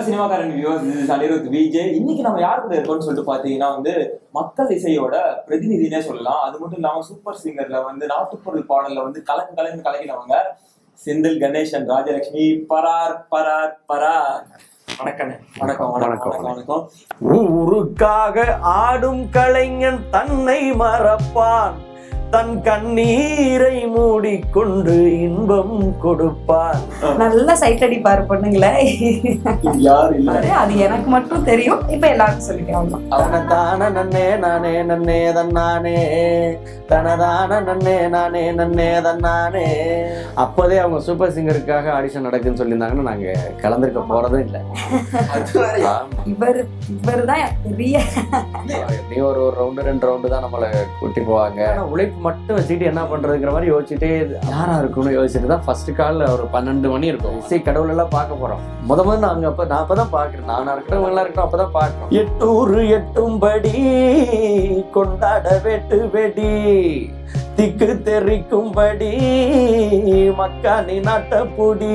சினிமாக்காரன் viewers இது அனிருத் விஜய் இன்னைக்கு நம்ம யார் கூட இருக்கோம்னு சொல்லிட்டு பாத்தீங்கன்னா வந்து மக்கள் இசையோட பிரதிநிதினே சொல்லலாம் அது மட்டும் இல்லாம சூப்பர் சிங்கர்ல வந்து நாட்டுப்பொருள் பாடல்ல வந்து கலந்து கலந்து கலக்கினவங்க செந்தில் கணேசன் ராஜலட்சுமி பரார் பரார் பரார் வணக்கம் வணக்கம் வணக்கம் வணக்கம் வணக்கம் ஊருக்காக ஆடும் கலைஞன் தன்னை மறப்பான் தன் கண்ணீரை மூடிக்கொண்டு இன்பம் கொடுப்பான் நல்லா சைட் அடிப்பாரு பொண்ணுங்களே இது யார் இல்ல பாரு, அது எனக்கு மட்டும் தெரியும் இப்ப எல்லாருக்கும் சொல்லிட்டேன் அவ்வளவுதான். தான நன்னே நானே நன்னே தன்னானே தனதான நன்னே நானே நன்னே தன்னானே அப்போதே அவங்க சூப்பர் சிங்கருக்காக ஆடிஷன் நடக்குன்னு சொல்லியிருந்தாங்கன்னா நாங்க கலந்துருக்க போறதும் இல்லை அது வேறயா? இவர் இவர் தான் பெரிய எப்படியும் ஒரு ஒரு ரவுண்டு ரெண்டு ரவுண்டு தான் நம்மளை கூட்டி போவாங்க ஆனா உழைப்பு மட்டும் வச்சுக்கிட்டு என்ன பண்றதுங்கிற மாதிரி யோசிச்சுட்டே யாரா இருக்கும்னு யோசிச்சுட்டு தான் ஃபர்ஸ்ட் கால் ஒரு பன்னெண்டு மணி இருக்கும் இசை கடவுள் எல்லாம் பார்க்க போறோம் முத முதல்ல நாங்க அப்ப நான் அப்பதான் பாக்குறேன் நானா இருக்கட்டும் இவங்களா இருக்கட்டும் அப்பதான் பாக்குறோம் எட்டூறு எட்டும்படி கொண்டாட வெட்டு வெடி திக்கு தெரிக்கும்படி மக்கானி நாட்டப்புடி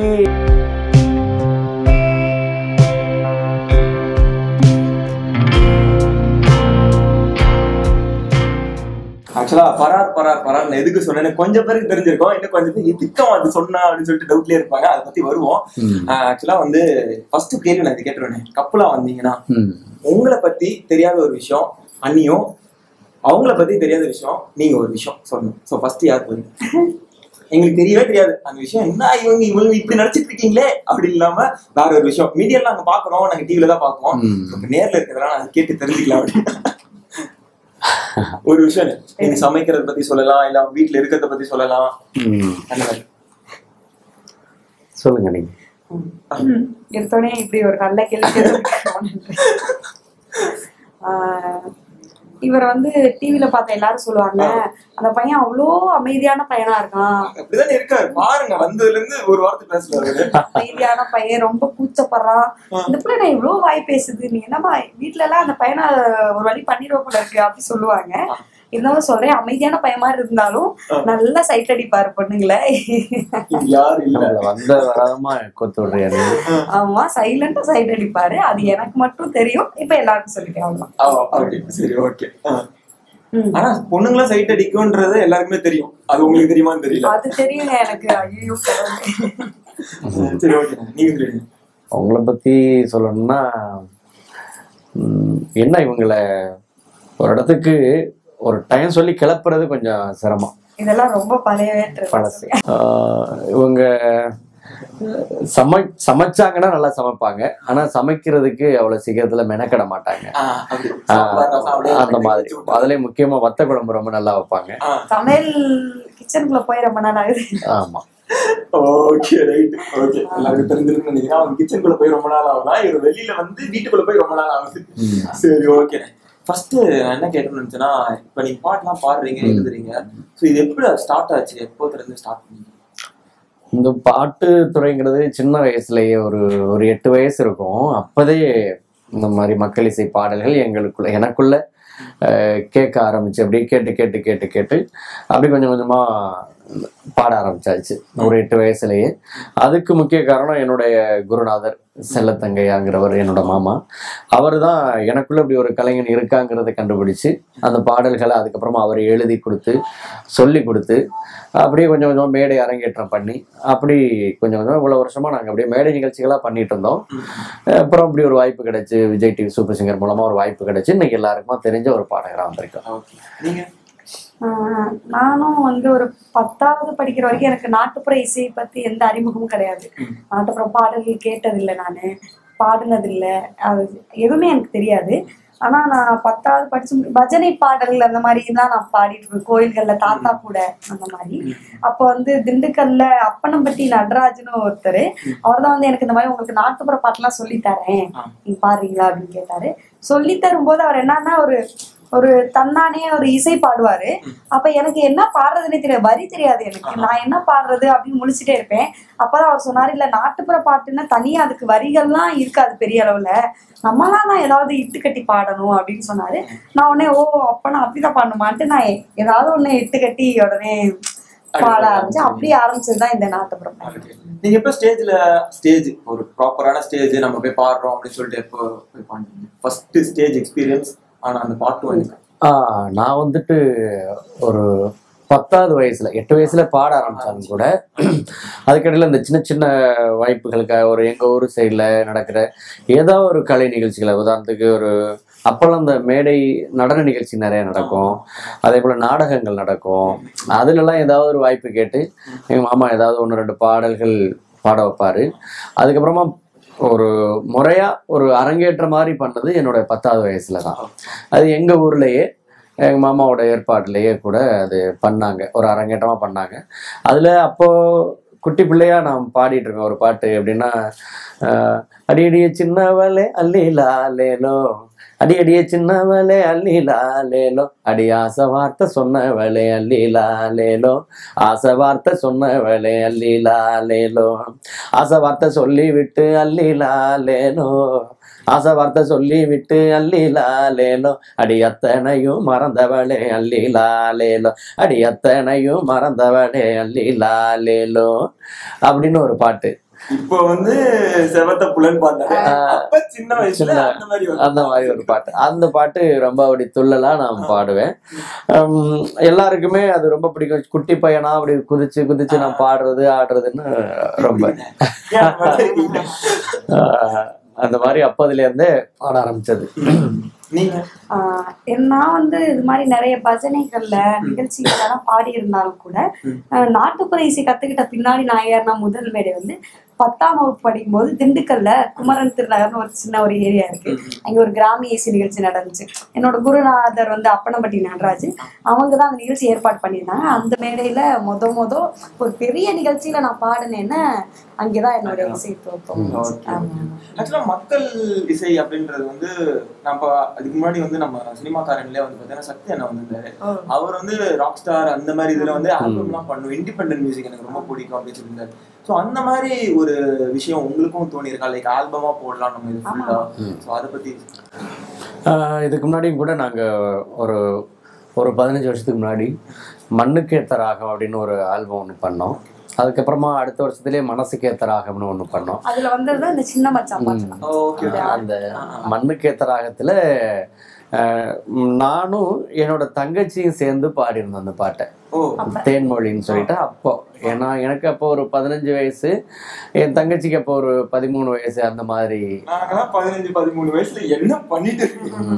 ஆக்சுவலா பரார் பரார் பரார் எதுக்கு சொன்னேன்னு கொஞ்சம் பேருக்கு தெரிஞ்சிருக்கும் இன்னும் கொஞ்சம் பேர் எதுக்கும் அது சொன்னா அப்படின்னு சொல்லிட்டு டவுட்லயே இருப்பாங்க அதை பத்தி வருவோம் ஆக்சுவலா வந்து ஃபர்ஸ்ட் கேள்வி நான் இது கேட்டுருவேன் கப்பலா வந்தீங்கன்னா உங்களை பத்தி தெரியாத ஒரு விஷயம் அண்ணியும் அவங்கள பத்தி தெரியாத விஷயம் நீங்க ஒரு விஷயம் சொல்லணும் ஸோ ஃபர்ஸ்ட் யார் போறீங்க எங்களுக்கு தெரியவே தெரியாது அந்த விஷயம் என்ன இவங்க இவங்க இப்படி நடிச்சிட்டு இருக்கீங்களே அப்படி இல்லாம வேற ஒரு விஷயம் மீடியால நாங்க பாக்குறோம் நாங்க டிவில தான் பார்ப்போம் இப்ப நேர்ல இருக்கிறதெல்லாம் நாங்க கேட்டு தெரிஞ்சுக்கலாம் அப்படின்னு ஒரு விஷயம் நீங்க சமைக்கிறத பத்தி சொல்லலாம் இல்ல வீட்ல இருக்கிறத பத்தி சொல்லலாம் அந்த மாதிரி சொல்லுங்க நீங்க ம், எடுத்தோடனே இப்படி ஒரு நல்ல கேள்வி கேட்டதுக்கு ஆஹ், இவர் வந்து டிவில பார்த்த எல்லாரும் சொல்லுவாங்க அந்த பையன் அவ்வளோ அமைதியான பையனா இருக்கான் அப்படிதானே இருக்காரு பாருங்க வந்ததுல இருந்து ஒரு வார்த்தை பேசுறாரு அமைதியான பையன் ரொம்ப கூச்சப்படுறான் இந்த பிள்ளை நான் இவ்வளவு வாய் பேசுது நீ என்னம்மா வீட்ல எல்லாம் அந்த பையனை ஒரு வழி பண்ணிடுவ போல இருக்கு அப்படி சொல்லுவாங்க இருந்தாலும் சொல்றேன் அமைதியான பையன் மாதிரி இருந்தாலும் நல்லா சைட் அடிப்பாரு பொண்ணுங்களே இது யாரு இல்ல நம்மள வந்த வராதமா கொத்து விடுறியாரு ஆமா சைலண்டா சைட் அடிப்பாரு அது எனக்கு மட்டும் தெரியும் இப்ப எல்லாருக்கும் சொல்லிட்டேன் அவ்வளவுதான் ஆ, அப்படி சரி ஓகே ம். ஆனா பொண்ணுங்களாம் சைட் அடிக்கும்ன்றது எல்லாருக்குமே தெரியும் அது உங்களுக்கு தெரியுமான்னு தெரியல அது தெரியுங்க எனக்கு ஐயோ கடவுளே. சரி ஓகே நீங்க சொல்லுங்க அவங்கள பத்தி சொல்லணும்னா ம், என்ன இவங்கள ஒரு இடத்துக்கு ஒரு டைம் சொல்லி கிளப்புறது கொஞ்சம் சிரமம் இதெல்லாம் ரொம்ப பழைய பழசு ஆஹ் இவங்க சமை சமைச்சாங்கன்னா நல்லா சமைப்பாங்க ஆனா சமைக்கிறதுக்கு அவ்வளவு சீக்கிரத்துல மெனக்கட மாட்டாங்க ஆ, அப்படி. ஆஹ் சாம்பார் ரசம் அப்படியே அந்த மாதிரி வச்சு விட்டு. அதுலயும் முக்கியமா வத்த குழம்பு ரொம்ப நல்லா வைப்பாங்க ஆ, சமையல் கிச்சனுக்குள்ள போய் ரொம்ப நாள் ஆகுது ஆமா ஓகே ரைட் ஓகே எல்லாருக்கும் தெரிஞ்சிருக்குன்னு நினைக்கிறேன் அவங்க கிச்சனுக்குள்ள போய் ரொம்ப நாள் ஆகுதா இவர் வெளியில வந்து வீட்டுக்குள்ள போய் ரொம்ப நாள் ஆகுது சரி ஓகே ஃபர்ஸ்ட் நான் என்ன கேட்கணும்னு நினைச்சேன்னா இப்ப நீங்க பாட்டுலாம் பாடுறீங்க எழுதுறீங்க சோ இது எப்படி ஸ்டார்ட் ஆச்சு எப்போதுல இருந்து ஸ்டார்ட் பண்ணீங்க இந்த பாட்டு துறைங்கிறது சின்ன வயசுலயே ஒரு ஒரு எட்டு வயசு இருக்கும் அப்பதே இந்த மாதிரி மக்கள் இசை பாடல்கள் எங்களுக்குள்ள எனக்குள்ள அஹ், கேட்க ஆரம்பிச்சு அப்படியே கேட்டு கேட்டு கேட்டு கேட்டு அப்படி கொஞ்சம் கொஞ்சமா பாட ஆரம்பிச்சாச்சு ஒரு எட்டு வயசுலயே அதுக்கு முக்கிய காரணம் என்னுடைய குருநாதர் செல்லத்தங்கையாங்கிறவர் என்னோட மாமா அவர் தான் எனக்குள்ள இப்படி ஒரு கலைஞன் இருக்காங்கிறத கண்டுபிடிச்சு அந்த பாடல்களை அதுக்கப்புறமா அவர் எழுதி கொடுத்து சொல்லி கொடுத்து அப்படியே கொஞ்சம் கொஞ்சம் மேடை அரங்கேற்றம் பண்ணி அப்படி கொஞ்சம் கொஞ்சம் இவ்வளோ வருஷமா நாங்கள் அப்படியே மேடை நிகழ்ச்சிகளாக பண்ணிட்டு இருந்தோம் அப்புறம் இப்படி ஒரு வாய்ப்பு கிடைச்சு விஜய் டிவி சூப்பர் சிங்கர் மூலமா ஒரு வாய்ப்பு கிடைச்சு இன்னைக்கு எல்லாருக்குமா தெரிஞ்ச ஒரு பாடகராக வந்திருக்கோம் ஓகே நீங்க ஆஹ் நானும் வந்து ஒரு பத்தாவது படிக்கிற வரைக்கும் எனக்கு நாட்டுப்புற இசையை பத்தி எந்த அறிமுகமும் கிடையாது நாட்டுப்புற பாடல்கள் கேட்டதில்லை நான் பாடினதில்லை அது எதுவுமே எனக்கு தெரியாது ஆனா நான் பத்தாவது படிச்சு முடி- பஜனை பாடல்கள் அந்த மாதிரி தான் நான் பாடிட்டு இருக்கேன் கோயில்கள்ல தாத்தா கூட அந்த மாதிரி அப்போ வந்து திண்டுக்கல்ல அப்பனம்பட்டி நடராஜன்னு ஒருத்தர் அவர் தான் வந்து எனக்கு இந்த மாதிரி உங்களுக்கு நாட்டுப்புற பாட்டெல்லாம் சொல்லி தரேன் ஆ. நீங்க பாடுறீங்களா அப்படின்னு கேட்டாரு சொல்லி தரும்போது அவர் என்னன்னா ஒரு ஒரு தன்னானே ஒரு இசை பாடுவாரு அப்ப எனக்கு என்ன பாடுறதுன்னே தெரியாது வரி தெரியாது எனக்கு நான் என்ன பாடுறது அப்படின்னு முழிச்சிட்டே இருப்பேன் அப்பதான் அவர் சொன்னாரு இல்ல நாட்டுப்புற பாட்டுன்னா தனியா அதுக்கு வரிகள்லாம் இருக்காது பெரிய அளவுல நம்மளாம் நான் ஏதாவது இட்டு கட்டி பாடணும் அப்படின்னு சொன்னாரு நான் உடனே ஓ அப்ப நான் அப்படிதான் பாடணுமான்ட்டு நான் ஏதாவது ஒண்ணு இட்டு கட்டி உடனே பாட ஆரம்பிச்சு அப்படியே ஆரம்பிச்சதுதான் இந்த நாட்டுப்புறம் நீங்க எப்ப ஸ்டேஜ்ல ஸ்டேஜ் ஒரு ப்ராப்பரான ஸ்டேஜ் நம்ம போய் பாடுறோம் அப்படின்னு சொல்லிட்டு எப்போ போய் பாடுறீங்க ஃபர்ஸ்ட் ஸ்டேஜ் எக்ஸ்பீரியன்ஸ் ஆனா அந்த பாட்டு வந்து ஆஹ் நான் வந்துட்டு ஒரு பத்தாவது வயசுல எட்டு வயசுல பாட ஆரம்பிச்சாலும் கூட அதுக்கடையில் இந்த சின்ன சின்ன வாய்ப்புகளுக்காக ஒரு எங்க ஊர் சைடில் நடக்கிற ஏதோ ஒரு கலை நிகழ்ச்சிகளை உதாரணத்துக்கு ஒரு அப்போல்லாம் அந்த மேடை நடன நிகழ்ச்சி நிறைய நடக்கும் அதே போல நாடகங்கள் நடக்கும் அதுலலாம் ஏதாவது ஒரு வாய்ப்பு கேட்டு எங்க மாமா ஏதாவது ஒன்று ரெண்டு பாடல்கள் பாட வைப்பாரு அதுக்கப்புறமா ஒரு முறையா ஒரு அரங்கேற்ற மாதிரி பண்ணது என்னோட பத்தாவது வயசுல தான் அது எங்க ஊர்லயே எங்க மாமாவோட ஏற்பாடுலயே கூட அது பண்ணாங்க ஒரு அரங்கேற்றமா பண்ணாங்க அதுல அப்போ குட்டி பிள்ளையா நான் பாடிட்டு இருக்கேன் ஒரு பாட்டு எப்படின்னா ஆஹ், அடி அடிய சின்னவளே அல்லிலா லேலோ அடி அடிய சின்னவளே அல்லிலா லேலோ அடி ஆசை வார்த்தை சொன்னவளே அல்லிலா லேலோ ஆசை வார்த்தை சொன்னவளே அல்லிலா லேலோ ஆசை வார்த்தை சொல்லி விட்டு அல்லிலா லேலோ ஆசை வார்த்தை சொல்லி விட்டு அல்லிலா லேலோ அடி அத்தனையும் மறந்தவளே அல்லிலா லேலோ அடி அத்தனையும் மறந்தவளே அல்லிலா லேலோ அப்படின்னு ஒரு பாட்டு இப்போ வந்து செவத்த புலன் பாட்டாரு அப்ப சின்ன வயசுல சின்ன- அந்த மாதிரி ஒரு அந்த மாதிரி ஒரு பாட்டு அந்த பாட்டு ரொம்ப அப்படி துள்ளலா நான் பாடுவேன் ஹம், எல்லாருக்குமே அது ரொம்ப பிடிக்கும் குட்டி பையனா அப்படி குதிச்சு குதிச்சு நான் பாடுறது ஆடுறதுன்னு ரொம்ப ஏன் அந்த மாதிரி இருக்கீங்க? ஆஹ், அந்த மாதிரி அப்பதுல இருந்தே பாட ஆரம்பிச்சது நீங்க ஆஹ் என் நான் வந்து இது மாதிரி நிறைய பஜனைகள்ல நிகழ்ச்சிகளெல்லாம் பாடி இருந்தாலும் கூட ஆஹ் நாட்டுப்புற இசை கத்துக்கிட்ட பின்னாடி நான் ஏறின முதல் மேடை வந்து பத்தாம் வகுப்பு படிக்கும்போது திண்டுக்கல்ல குமரன் திருநகர்னு ஒரு சின்ன ஒரு ஏரியா இருக்கு அங்க ஒரு கிராமிய இசை நிகழ்ச்சி நடந்துச்சு என்னோட குருநாதர் வந்து அப்பனம்பட்டி நடராஜ் அவங்க தான் அந்த நிகழ்ச்சி ஏற்பாடு பண்ணியிருந்தாங்க அந்த மேடையில மொத மொத ஒரு பெரிய நிகழ்ச்சியில நான் பாடினேன்னா அங்கேதான் என்னோட இசை துவக்கம் ஆமா. ஆக்சுவலா மக்கள் இசை அப்படின்றது வந்து நம்ம அதுக்கு முன்னாடி வந்து நம்ம சினிமாக்காரங்களே வந்து பார்த்தீங்கன்னா சக்தி அண்ணா வந்திருந்தாரு ஓ. அவர் வந்து ராக் ஸ்டார் அந்த மாதிரி இதுல வந்து ஆல்பம்லாம் பண்ணும் இண்டிபெண்டன்ட் மியூசிக் எனக்கு ரொம்ப பிடிக்கும் அப்படின்னு சொல்லியிருந்தாரு ஸோ அந்த மாதிரி ஒரு விஷயம் உங்களுக்கும் தோணி இருக்கா லைக் ஆல்பமா போடலாம் நம்ம இது ஃபுல்லா ஸோ அதை பத்தி ஆஹ் இதுக்கு முன்னாடியும் கூட நாங்கள் ஒரு ஒரு பதினஞ்சு வருஷத்துக்கு முன்னாடி மண்ணுக்கேத்த ராகம் அப்படின்னு ஒரு ஆல்பம் ஒன்று பண்ணோம் அதுக்கப்புறமா அடுத்த வருஷத்துலேயே மனசுக்கேத்த ராகம்னு ஒன்று பண்ணோம் அதுல வந்தது இந்த சின்ன மச்சான் பாட்டு தான். ஓகே அந்த மண்ணுக்கேத்த ராகத்தில் நானும் என்னோட தங்கச்சியும் சேர்ந்து பாடியிருந்தோம் அந்த பாட்டை ஓ தேன்மொழின்னு சொல்லிட்டு அப்போ ஏன்னா எனக்கு அப்போ ஒரு பதினஞ்சு வயசு என் தங்கச்சிக்கு அப்போ ஒரு பதிமூணு வயசு அந்த மாதிரி நாங்கெல்லாம் பதினஞ்சு பதிமூணு வயசுல என்ன பண்ணிட்டு இருக்கோம்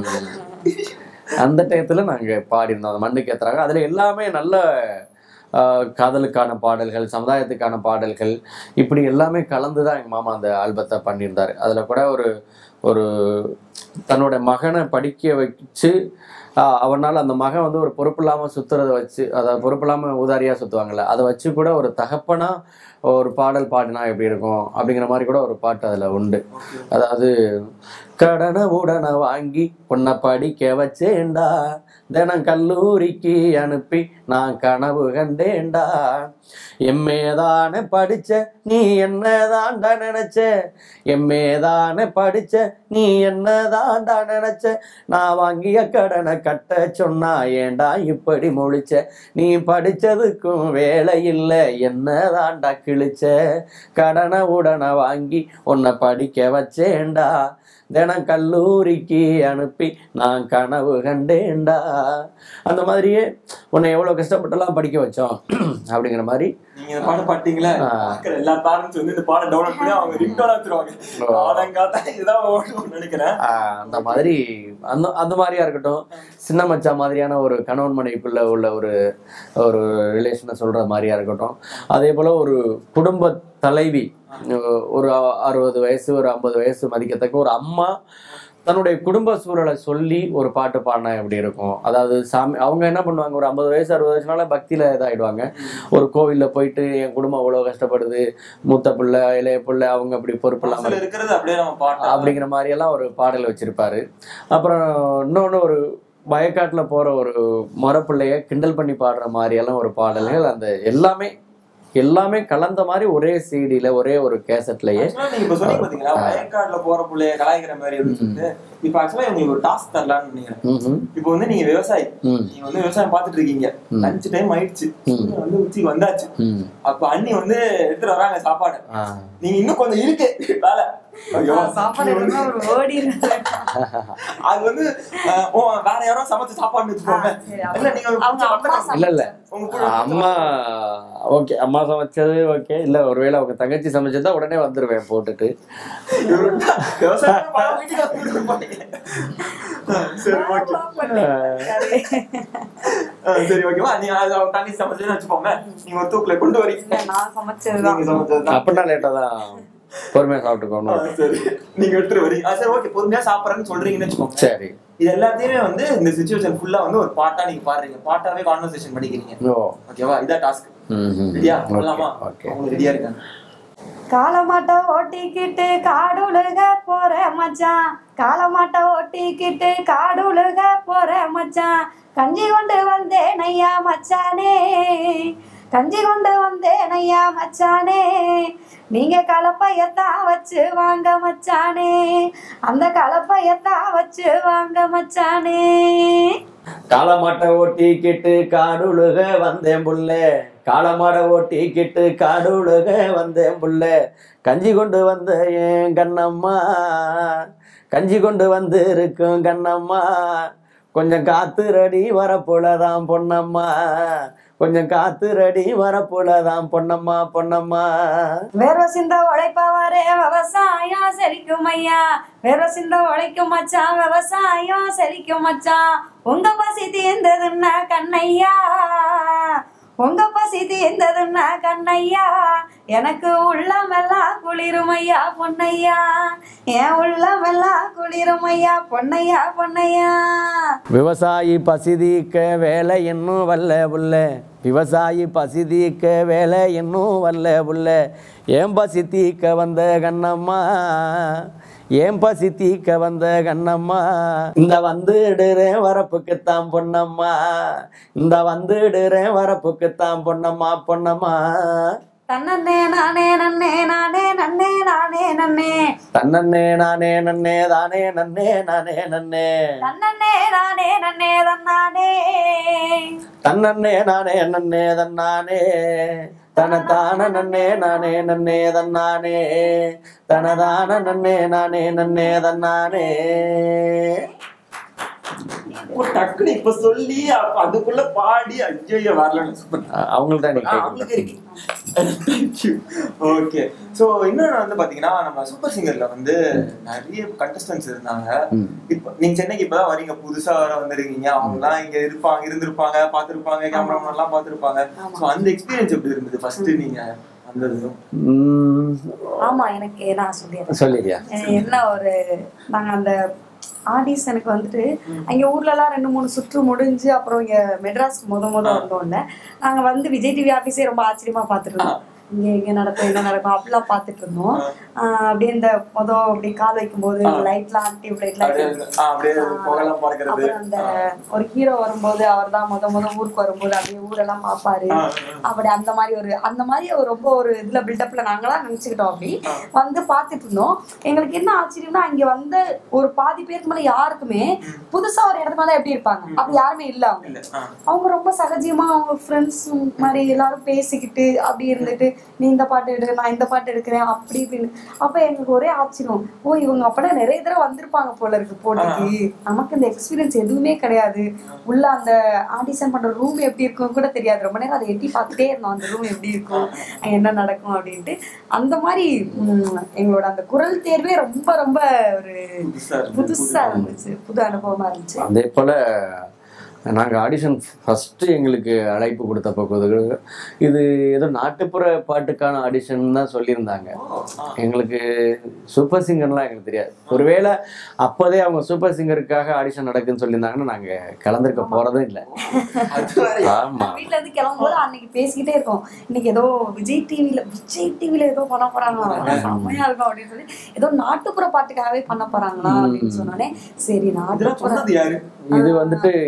அந்த டயத்துல நாங்க பாடியிருந்தோம் அந்த மண்ணுக்கு ஏத்துறாங்க அதுல எல்லாமே நல்ல ஆஹ், காதலுக்கான பாடல்கள் சமுதாயத்துக்கான பாடல்கள் இப்படி எல்லாமே கலந்து தான் எங்கள் மாமா அந்த ஆல்பத்தை பண்ணியிருந்தாரு அதில் கூட ஒரு ஒரு தன்னோட மகனை படிக்க வச்சு ஆஹ், அவனால அந்த மகன் வந்து ஒரு பொறுப்பு இல்லாமல் சுத்துறத வச்சு அதாவது பொறுப்பு இல்லாமல் ஊதாரியாக சுற்றுவாங்கல்ல அதை வச்சு கூட ஒரு தகப்பனா ஒரு பாடல் பாடினா எப்படி இருக்கும் அப்படிங்கிற மாதிரி கூட ஒரு பாட்டு அதில் உண்டு அதாவது கடனை உடனே வாங்கி பொண்ணை படிக்க வச்சேன்டா தினம் கல்லூரிக்கு அனுப்பி நான் கனவு கண்டேன்டா எம்மேதானே படிச்ச நீ என்னதான்டா நினைச்ச எம்மேதானே படிச்ச நீ என்னதான்டா நினைச்ச நான் வாங்கிய கடனை கட்ட சொன்னா ஏன்டா இப்படி முழிச்ச நீ படிச்சதுக்கும் வேலை இல்லை என்னதான்டா கிழிச்ச கடனை உடனே வாங்கி உன்னை படிக்க வச்சேன்டா தினம் கல்லூரிக்கு அனுப்பி நான் கனவு கண்டேன்டா அந்த மாதிரியே உன்னை எவ்வளோ கஷ்டப்பட்டெல்லாம் படிக்க வச்சோம் அப்படிங்கிற மாதிரி நீங்க இந்த பாடம் பாட்டீங்களா பாக்குற எல்லா பேரண்ட்ஸ் வந்து இந்த பாடம் டவுன்லோட் பண்ணி அவங்க ரிங்டோன் வச்சிருவாங்க காலங்காத்தா இதுதான் ஓடும்னு நினைக்கிறேன் ஆஹ் அந்த மாதிரி அந்த அந்த மாதிரியா இருக்கட்டும் சின்ன மச்சா மாதிரியான ஒரு கணவன் மனைவிக்குள்ள உள்ள ஒரு ஒரு ரிலேஷனை சொல்ற மாதிரியா இருக்கட்டும் அதே போல ஒரு குடும்ப தலைவி அஹ் ஒரு அ- அறுபது வயசு ஒரு ஐம்பது வயசு மதிக்கத்தக்க ஒரு அம்மா தன்னுடைய குடும்ப சூழலை சொல்லி ஒரு பாட்டு பாடினா எப்படி இருக்கும் அதாவது சாமி அவங்க என்ன பண்ணுவாங்க ஒரு ஐம்பது வயசு அறுபது வயசுனால பக்தியில இதாயிடுவாங்க ஒரு கோவில்ல போயிட்டு என் குடும்பம் அவ்வளவு கஷ்டப்படுது மூத்த பிள்ளை இளைய பிள்ளை அவங்க அப்படி பொறுப்பு இல்லாம மனசுல இருக்கிறது அப்படியே நம்ம பாட்டா அப்படிங்கிற மாதிரி எல்லாம் ஒரு பாடல் வச்சிருப்பாரு அப்புறம் இன்னொன்று ஒரு வயக்காட்டுல போற ஒரு மரப்பிள்ளைய கிண்டல் பண்ணி பாடுற மாதிரி எல்லாம் ஒரு பாடல்கள் அந்த எல்லாமே எல்லாமே கலந்த மாதிரி ஒரே சிடியில ஒரே ஒரு கேசட்லயே Actually, நீங்க இப்ப சொன்னீங்க பாத்தீங்களா வயக்காடுல போற புள்ளைய கலாய்க்கிற மாதிரி அப்படின்னு சொல்லிட்டு இப்போ ஆக்சுவலா உங்களுக்கு ஒரு டாஸ்க் தரலாம்னு நினைக்கிறேன் ம்ஹும். இப்போ வந்து நீங்க விவசாயி ம். நீங்க வந்து விவசாயம் பார்த்துட்டு இருக்கீங்க லஞ்ச் டைம் ஆயிடுச்சு சூரியன் வந்து உச்சிக்கு வந்தாச்சு ம். அப்ப அண்ணி வந்து எடுத்துட்டு வராங்க சாப்பாடு ஆ. நீங்க இன்னும் கொஞ்சம் இருக்கு வேலை ஐயோ சாப்பாடு எடுத்தா ஒரு ஓடி அது வந்து அஹ், ஓ, வேற யாரோ சமைச்ச சாப்பாடுன்னு வச்சுக்கோங்க ஆ, சரி, இல்ல நீங்க ஒரு அவங்க பிடிச்ச அம்மா வத்தல் இல்ல இல்ல உங்க கூட அம்மா ஓகே அம்மா சமைச்சது ஓகே இல்ல ஒருவேளை அவங்க தங்கச்சி சமைச்சதா உடனே வந்துருவேன் போட்டுட்டு இவரு விவசாயம் பண்ணா வீட்டுக்கு வந்து கொடுப்பாங்க. அஹ், சரி ஓகே சரி ஓகேவா நீங்க அது அவங்க தண்ணி சமைச்சதுன்னு வச்சுக்கோங்க நீங்க ஒரு தூக்குல கொண்டு வரீங்க நான் சமைச்சதுதான் நீங்க சமைச்சதுதான் அப்படின்னா லேட்டா தான் பொறுமையா சாப்பிட்டுக்கோணும் ஆ, சரி நீங்க எடுத்துட்டு வரீங்க ஆ, சரி ஓகே பொறுமையா சாப்பிடுறேன்னு சொல்றீங்கன்னு வச்சுக்கோங்க சரி இது எல்லாத்தையுமே வந்து இந்த சுச்சுவேஷன் ஃபுல்லா வந்து ஒரு பாட்டா நீங்க பாடுறீங்க பாட்டாவே கான்வர்சேஷன் பண்ணிக்கிறீங்க ஓ ஓகேவா இதான் டாஸ்க் ம்ஹும். ரெடியா ஓகே, பண்ணலாமா ஓகே அவங்க ரெடியா இருக்காங்க காலமாட்ட ஓட்டிக்கிட்டு காடுலக போற மச்சான் காலமாட்ட ஓட்டிக்கிட்டு காடுலக போற மச்சான் கஞ்சி கொண்டு வந்தேன் ஐயா மச்சானே கஞ்சி கொண்டு வந்தேன் ஐயா மச்சானே நீங்க கலப்பையத்தான் வச்சு வாங்க மச்சானே அந்த கலப்பையத்தான் வச்சு வாங்க மச்சானே காளமாட்டை ஓட்டிக்கிட்டு காடுழுக வந்தேன் புள்ள காளமாடை ஓட்டிக்கிட்டு காடுழுக வந்தேன் புள்ள கஞ்சி கொண்டு வந்த என் கண்ணம்மா கஞ்சி கொண்டு வந்து இருக்கும் கண்ணம்மா கொஞ்சம் காத்துரடி வரப்புலதான் பொன்னம்மா கொஞ்சம் காத்துரடி வரப்புலதான் பொன்னம்மா பொன்னம்மா வேற சிந்த உழைப்பவரே விவசாயம் செழிக்கும் ஐயா வேற சிந்த உழைக்கும் மச்சான் விவசாயம் செழிக்கும் மச்சான் உங்க பசி தீர்ந்ததுன்னா கண்ணையா உங்க பசி தீர்ந்ததுன்னா கண்ணையா எனக்கு உள்ளமெல்லாம் குளிருமையா பொன்னையா என் உள்ளமெல்லாம் குளிருமையா பொன்னையா பொன்னையா விவசாயி பசிதீக்க வேலை இன்னும் வல்ல புள்ள விவசாயி பசிதீக்க வேலை இன்னும் வல்ல புள்ள ஏன் பசி தீக்க வந்த கண்ணம்மா ஏன் பசி தீக்க வந்த கண்ணம்மா இந்த வந்துடுறேன் வரப்புக்குத்தான் பொன்னம்மா இந்த வந்துடுறேன் வரப்புக்குத்தான் பொன்னம்மா பொன்னம்மா தன்னே நானே நன்னே நானே நன்னே நானே நன்னே தன்னே நானே நன்னே தானே நன்னே நானே நன்னே தன்னே நானே நன்னே தன்னானே தன்னே நானே நன்னே தன்னானே தனதான நன்னே நானே நன்னே தன்னானே தனதான நன்னே நானே நன்னே தன்னானே ஒரு டக்குனு இப்ப சொல்லி அப்ப அதுக்குள்ள பாடி ஐயோ வரல சூப்பர் அவங்கள்ட்ட நீங்க அவங்களுக்கு கேட்கணும். இருக்கு ஓகே சோ இன்னொன்னு வந்து பாத்தீங்கன்னா நம்ம சூப்பர் சிங்கர்ல வந்து நிறைய கண்டஸ்டன்ஸ் இருந்தாங்க ம். இப்ப நீங்க சென்னைக்கு இப்பதான் வரீங்க புதுசா வர வந்திருக்கீங்க அவங்க எல்லாம் இங்க இருப்பாங்க இருந்திருப்பாங்க பாத்திருப்பாங்க கேமராமேன் எல்லாம் பாத்திருப்பாங்க சோ அந்த எக்ஸ்பீரியன்ஸ் எப்படி இருந்தது ஃபர்ஸ்ட் நீங்க வந்தது ம், ஆமா எனக்கு நான் சொல்லிடுறேன் சொல்லிடியா எனக்கு என்ன ஒரு நாங்க அந்த ஆடிஷனுக்கு வந்துட்டு அங்க ஊர்ல எல்லாம் ரெண்டு மூணு சுற்று முடிஞ்சு அப்புறம் இங்க மெட்ராஸ்க்கு முத முத வந்தோம்ல நாங்க வந்து விஜய் டிவி ஆபீஸே ரொம்ப ஆச்சரியமா பார்த்துட்டு இருந்தோம் இங்க எங்க நடக்கும் என்ன நடக்கும் அப்படிலாம் பார்த்துட்டு இருந்தோம் ஆஹ் அப்படியே இந்த முத அப்படி கால் வைக்கும்போது லைட்லாம் டியூப் லைட்லாம் அப்படியே ஆ, அப்படியே புகைலாம் பார்க்கறது அப்புறம் அந்த ஒரு ஹீரோ வரும்போது அவர் தான் முத முத ஊருக்கு வரும்போது அப்படியே ஊரெல்லாம் பார்ப்பாரு அப்படி அந்த மாதிரி ஒரு அந்த மாதிரி ஒரு ரொம்ப ஒரு இதுல பில்டப்ல நாங்களாம் நினைச்சுக்கிட்டோம் அப்படி வந்து பார்த்துட்டு இருந்தோம் எங்களுக்கு என்ன ஆச்சரியம்னா இங்க வந்து ஒரு பாதி பேருக்கு மேல யாருக்குமே புதுசா ஒரு இடத்து மேல எப்படி இருப்பாங்க அப்படி யாருமே இல்ல அவங்க இல்ல ஆ. அவங்க ரொம்ப சகஜமா அவங்க ஃப்ரெண்ட்ஸ் மாதிரி எல்லாரும் பேசிக்கிட்டு அப்படி இருந்துட்டு நீ இந்த பாட்டு எடு நான் இந்த பாட்டு எடுக்கிறேன் அப்படி இப்படின்னு அப்ப எங்களுக்கு ஒரே ஆச்சரியம் ஓ இவங்க அப்பனா நிறைய தடவை வந்திருப்பாங்க போல இருக்கு போட்டிக்கு நமக்கு இந்த எக்ஸ்பீரியன்ஸ் எதுவுமே கிடையாது உள்ள அந்த ஆடிஷன் பண்ற ரூம் எப்படி இருக்கும் கூட தெரியாது ரொம்ப நேரம் அதை எட்டி பார்த்துட்டே இருந்தோம் அந்த ரூம் எப்படி இருக்கும் அங்க என்ன நடக்கும் அப்படின்ட்டு அந்த மாதிரி உம், எங்களோட அந்த குரல் தேர்வே ரொம்ப ரொம்ப ஒரு புதுசா இருந்தது. புதுசா இருந்துச்சு புது அனுபவமா இருந்துச்சு அதே போல் நாங்கள் ஆடிஷன் ஃபஸ்ட்டு எங்களுக்கு அழைப்பு கொடுத்த பக்கம் இது ஏதோ நாட்டுப்புற பாட்டுக்கான ஆடிஷன் தான் சொல்லியிருந்தாங்க ஓ, ஆ. எங்களுக்கு சூப்பர் சிங்கர்லாம் எங்களுக்கு தெரியாது ஒருவேளை அப்போதே அவங்க சூப்பர் சிங்கருக்காக ஆடிஷன் நடக்குன்னு சொல்லியிருந்தாங்கன்னா நாங்கள் கலந்துருக்க போகிறதும் இல்லை அது வேற ஆமாம் வீட்ல இருந்து கிளம்பும்போது அன்னைக்கு பேசிக்கிட்டே இருக்கோம் இன்னைக்கு ஏதோ விஜய் டிவில விஜய் டிவில ஏதோ பண்ண போறாங்களா செம்மையா இருக்கும் அப்படின்னு சொல்லி ஏதோ நாட்டுப்புற பாட்டுக்காகவே பண்ண போறாங்களா அப்படின்னு சொன்னோடனே சரி இதெல்லாம் நாட்டுப்புற சொன்னது யாரு இது வந்துட்டு ஆண்டனி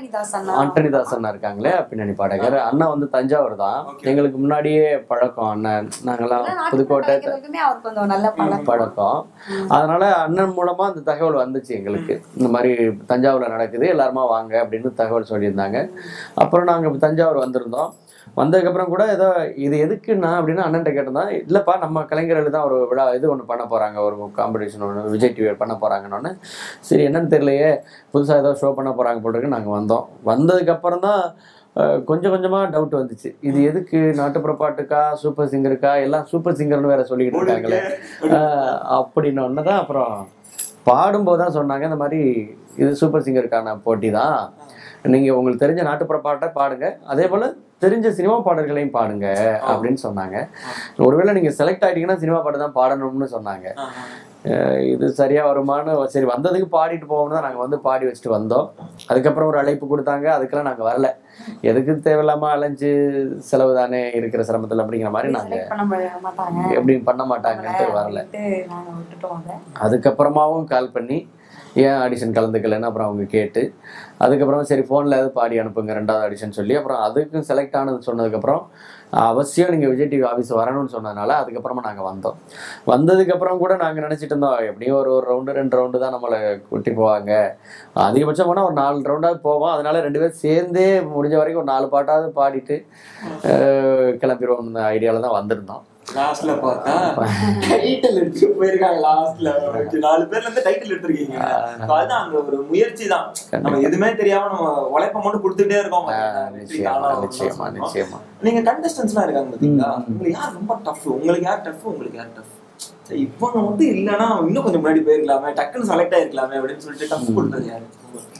தாஸ் அண்ணா ஆண்டனி தாஸ் அண்ணா இருக்காங்களே பின்னணி பாடகர் அண்ணா வந்து தஞ்சாவூர் தான் எங்களுக்கு முன்னாடியே பழக்கம் அண்ணன் நாங்கெல்லாம் ஆனா நாட்டுப்புற புதுக்கோட்டை கலைஞர்களுக்குமே அவர் கொஞ்சம் நல்ல பழக்கம் பழக்கம் அதனால அண்ணன் மூலமா அந்த தகவல் வந்துச்சு எங்களுக்கு இந்த மாதிரி தஞ்சாவூர்ல நடக்குது எல்லாருமா வாங்க அப்படின்னு தகவல் சொல்லியிருந்தாங்க அப்புறம் நாங்க தஞ்சாவூர் வந்திருந்தோம் வந்ததுக்கப்புறம் கூட ஏதோ இது எதுக்குன்னா அப்படின்னு அண்ணன்ட்ட கேட்டிருந்தோம் இல்லைப்பா நம்ம கலைஞர்கள் தான் ஒரு விழா இது ஒன்று பண்ண போகிறாங்க ஒரு காம்படிஷன் ஒன்று விஜய் டிவி பண்ண போகிறாங்கன்னு சரி என்னன்னு தெரியலையே புதுசாக ஏதோ ஷோ பண்ண போகிறாங்க போட்டுருக்கு நாங்கள் வந்தோம் வந்ததுக்கப்புறம் தான் அஹ், கொஞ்சம் கொஞ்சமாக டவுட் வந்துச்சு இது எதுக்கு நாட்டுப்புற பாட்டுக்கா சூப்பர் சிங்கருக்கா எல்லாம் சூப்பர் சிங்கர்னு வேற சொல்லிக்கிட்டு இருக்காங்களே ஆஹ் அப்படின்னு ஒன்று தான் அப்புறம் பாடும்போது தான் சொன்னாங்க இந்த மாதிரி இது சூப்பர் சிங்கருக்கான போட்டி தான் நீங்கள் உங்களுக்கு தெரிஞ்ச நாட்டுப்புற பாட்டை பாடுங்க அதே போல் தெரிஞ்ச சினிமா பாடல்களையும் பாடுங்க அப்படின்னு சொன்னாங்க ஒருவேளை நீங்கள் செலக்ட் ஆகிட்டீங்கன்னா சினிமா பாட்டு தான் பாடணும்னு சொன்னாங்க அஹ் இது சரியா வருமானு சரி வந்ததுக்கு பாடிட்டு போவோம்னு தான் நாங்கள் வந்து பாடி வச்சுட்டு வந்தோம் அதுக்கப்புறம் ஒரு அழைப்பு கொடுத்தாங்க அதுக்கெல்லாம் நாங்கள் வரல எதுக்கு தேவையில்லாம அலைஞ்சு செலவு தானே இருக்கிற சிரமத்தில் அப்படிங்கிற மாதிரி நாங்கள் செலக்ட் பண்ண முடிய மாட்டாங்க எப்படி பண்ண மாட்டாங்கன்ட்டு வரல அப்படின்ட்டு நாங்க விட்டுட்டோம் அதை அதுக்கப்புறமாவும் கால் பண்ணி ஏன் ஆடிஷன் கலந்துக்கலன்னு அப்புறம் அவங்க கேட்டு அதுக்கப்புறம் சரி ஃபோனில் எதாவது பாடி அனுப்புங்க ரெண்டாவது ஆடிஷன் சொல்லி அப்புறம் அதுக்கும் செலக்ட் ஆனது சொன்னதுக்கப்புறம் அவசியம் நீங்கள் விஜய் டிவி ஆஃபீஸ் வரணும்னு சொன்னதுனால அதுக்கப்புறமா நாங்கள் வந்தோம் வந்ததுக்கப்புறம் கூட நாங்கள் நினச்சிட்டு இருந்தோம் எப்படியும் ஒரு ஒரு ரவுண்டு ரெண்டு ரவுண்டு தான் நம்மளை கூட்டி போவாங்க அதிகபட்சம் போனால் ஒரு நாலு ரவுண்டாவது போவோம் அதனால ரெண்டு பேரும் சேர்ந்தே முடிஞ்ச வரைக்கும் ஒரு நாலு பாட்டாவது பாடிட்டு அஹ், கிளம்பிடுவோம் ஐடியாவில் தான் வந்திருந்தோம் லாஸ்ட்ல பார்த்தா டைட்டில் எடுத்து போயிருக்காங்க லாஸ்ட்ல நாலு பேர்ல இருந்து டைட்டில் எடுத்திருக்கீங்க So அதுதான் அந்த ஒரு முயற்சி தான் நம்ம எதுவுமே தெரியாம நம்ம உழைப்ப மட்டும் கொடுத்துட்டே இருக்கோம் பாத்தீங்களா? வெற்றி நிச்சயமா காலம் நிச்சயமா சொல்லணும். நிச்சயமா நீங்க கண்டஸ்டன்ஸ் எல்லாம் இருக்காங்க பாத்தீங்களா உங்களுக்கு யார் ரொம்ப டஃப் உங்களுக்கு யார் டஃப் உங்களுக்கு யார் டஃப் இவங்க வந்து இல்லைன்னா இன்னும் கொஞ்சம் முன்னாடி போயிருக்கலாமே டக்குன்னு செலக்ட் ஆயிருக்கலாமே அப்படின்னு சொல்லிட்டு டஃப் கொடுத்தது யாரு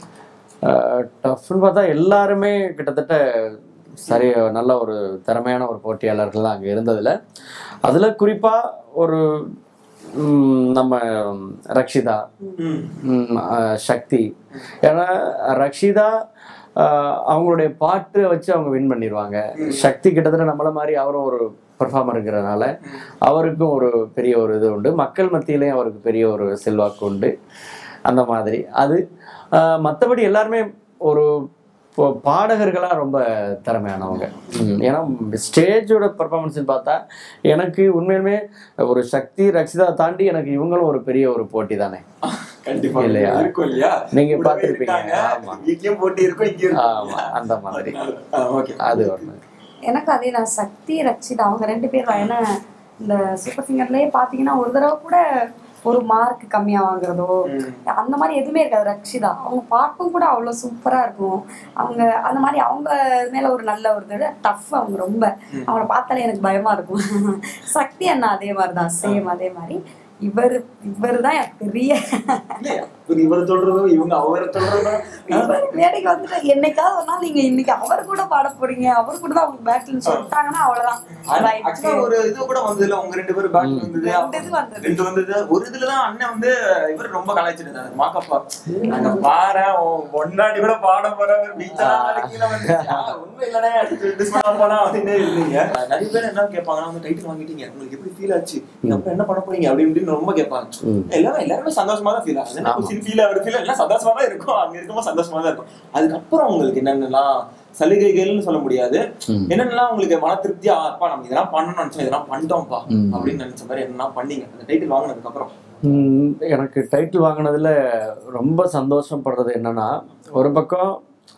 டஃப்னு பார்த்தா எல்லாருமே கிட்டத்தட்ட சரி நல்ல ஒரு திறமையான ஒரு போட்டியாளர்கள் தான் அங்கே இருந்ததில் அதில் குறிப்பாக ஒரு ம், நம்ம ரக்ஷிதா ம். ம், அஹ், சக்தி ஏன்னா ரக்ஷிதா அஹ், அவங்களுடைய பாட்டு வச்சு அவங்க வின் பண்ணிடுவாங்க சக்தி கிட்டத்தட்ட நம்மள மாதிரி அவரும் ஒரு பெர்ஃபார்மருங்கிறதுனால அவருக்கும் ஒரு பெரிய ஒரு இது உண்டு மக்கள் மத்தியிலையும் அவருக்கு பெரிய ஒரு செல்வாக்கு உண்டு அந்த மாதிரி அது மற்றபடி எல்லாருமே ஒரு இப்போ பாடகர்களாக ரொம்ப திறமையானவங்க ம், ஏன்னா ஸ்டேஜோட பர்ஃபார்மன்ஸ்னு பார்த்தா எனக்கு உண்மையுமே ஒரு சக்தி ரக்ஷிதா தாண்டி எனக்கு இவங்களும் ஒரு பெரிய ஒரு போட்டி தானே கண்டிப்பா இல்லையா? இருக்கும் இல்லையா நீங்க கூடவே பார்த்திருப்பீங்க. இருக்காங்க. ஆமா. இங்கேயும் போட்டி இருக்கும் இங்கேயும் ஆமா அந்த மாதிரி ஓகே அது ஒன்று எனக்கு அதே நான் சக்தி ரச்சிதா அவங்க ரெண்டு பேரும் தான். ஏன்னா இந்த சூப்பர் சிங்கர்லயே பாத்தீங்கன்னா ஒரு தடவை கூட ஒரு மார்க் கம்மியா வாங்குறதோ அந்த மாதிரி எதுவுமே இருக்காது ரக்ஷிதா அவங்க பாட்டும் கூட அவ்வளவு சூப்பரா இருக்கும் அவங்க அந்த மாதிரி அவங்க மேல ஒரு நல்ல ஒரு இது டஃப் அவங்க ரொம்ப அவங்கள பார்த்தாலே எனக்கு பயமா இருக்கும் சக்தி அண்ணா அதே மாதிரி தான் சேம் அதே மாதிரி இவர் இவர் தான் எனக்கு பெரிய இல்லையா? இவர் இவர் சொல்றதும் இவங்க அவர் சொல்றதும் இவர் மேடைக்கு வந்துட்டு என்னைக்காவது ஒரு நாள் நீங்க இன்னைக்கு அவர் கூட பாட போறீங்க அவர் கூட தான் அவங்க பேட்டில்னு சொல்லிட்டாங்கன்னா அவ்வளவுதான் Right. ஆக்சுவலா ஒரு இது கூட வந்ததுல உங்க ரெண்டு பேரும் பேக் வந்தது ரெண்டு இது வந்தது. ரெண்டு வந்தது ஒரு இதுலதான் அண்ணன் வந்து இவர் ரொம்ப கலாய்ச்சிருந்தாரு மாக்கப்பா நாங்க பாரு ஒன்னாடி கூட பாட போற கீழே வந்து "ஆ, உண்மை இல்லனே அப்படின்னு சொல்லிட்டு சும்மா போனா அப்படின்னே இருந்தீங்க நிறைய பேர் என்ன கேட்பாங்கன்னா வந்து டைட்டில் வாங்கிட்டீங்க உங்களுக்கு எப்படி ஃபீல் ஆச்சு நீங்க அப்புறம் என்ன பண்ண போறீங்க அப்படி இப்படின்னு ரொம்ப கேட்பாங்க ம். எல்லாரும் எல்லாருமே சந்தோஷமா தான் ஃபீல் ஆகுது கொஸ்டின் ஃபீல் ஆகுது ஃபீல் எல்லாம் சந்தோஷமா தான் இருக்கும் அங்க இருக்கும்போது சந்தோஷமா தான் இருக்கும் அதுக்கப்புறம் உங்களுக்கு என்னென்னலாம் சலுகைகள்னு சொல்ல முடியாது ம். என்னென்னலாம் உங்களுக்கு மன திருப்தியா அப்பா நம்ம இதெல்லாம் பண்ணணும்னு நினைச்சோம் இதெல்லாம் பண்ணிட்டோம்ப்பா ம். அப்படின்னு நினைச்ச மாதிரி என்னெல்லாம் பண்ணீங்க அந்த டைட்டில் வாங்கினதுக்கு அப்புறம் ம், எனக்கு டைட்டில் வாங்கினதுல ரொம்ப சந்தோஷப்படுறது என்னன்னா ஒரு பக்கம்